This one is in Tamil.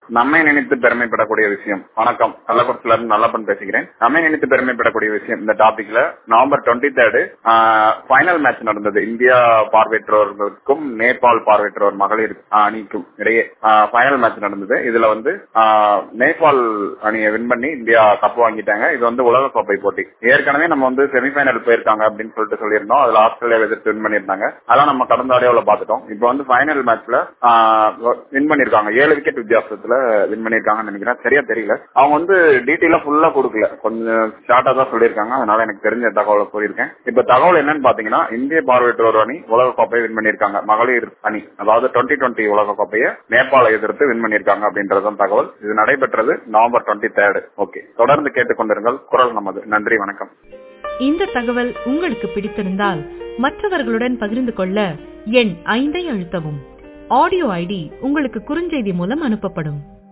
நம்மை நினைத்து பெருமைப்படக்கூடிய விஷயம் வணக்கம் கள்ளக்குறிச்சில இருந்து நல்லப்பன் பேசுகிறேன் நம்மை நினைத்து பெருமைப்படக்கூடிய விஷயம் இந்த டாபிக்ல November twenty third final match நடந்தது இந்தியா பார்வையற்றோர்களுக்கும் நேபாள் பார்வையற்றோர் மகளிர் அணிக்கும் இடையே ஃபைனல் மேட்ச் நடந்தது இதுல வந்து ஆஹ், நேபாள் அணியை வின் பண்ணி இந்தியா கப் வாங்கிட்டாங்க இது வந்து உலக கோப்பை போட்டி ஏற்கனவே நம்ம வந்து செமிஃபைனல் போயிருக்காங்க அப்படின்னு சொல்லிட்டு சொல்லியிருந்தோம் அதுல ஆஸ்திரேலியா எதிர்த்து வின் பண்ணியிருந்தாங்க அதெல்லாம் நம்ம கடந்த ஆடியோல பார்த்துட்டோம் இப்போ வந்து ஃபைனல் மேட்ச்ல வின் பண்ணிருக்காங்க ஏழு விக்கெட் வித்தியாசத்துல வின் பண்ணிருக்காங்கன்னு நினைக்கிறேன் சரியா தெரியல அவங்க வந்து டீட்டெயிலா ஃபுல்லா கொடுக்கல கொஞ்சம் ஷார்ட்டா தான் சொல்லியிருக்காங்க அதனால எனக்கு தெரிஞ்ச தகவலை சொல்லியிருக்கேன் இப்ப தகவல் என்னன்னு பாத்தீங்கன்னா இந்திய பார்வையற்றோர் அணி உலக கோப்பையை வின் பண்ணிருக்காங்க மகளிர் அணி அதாவது டுவெண்ட்டி டுவெண்ட்டி உலக கோப்பையை நேபாள எதிர்த்து வின் பண்ணிருக்காங்க அப்படின்றதுதான் தகவல் இது நடைபெற்றது நவம்பர் டுவெண்ட்டி தேர்டு ஓகே தொடர்ந்து கேட்டுக்கொண்டிருங்கள் குரல் நமது நன்றி வணக்கம் இந்த தகவல் உங்களுக்கு பிடித்திருந்தால் மற்றவர்களுடன் பகிர்ந்து கொள்ள எண் ஐந்தை அழுத்தவும் ஆடியோ ஐடி உங்களுக்கு குறுஞ்செய்தி மூலம் அனுப்பப்படும்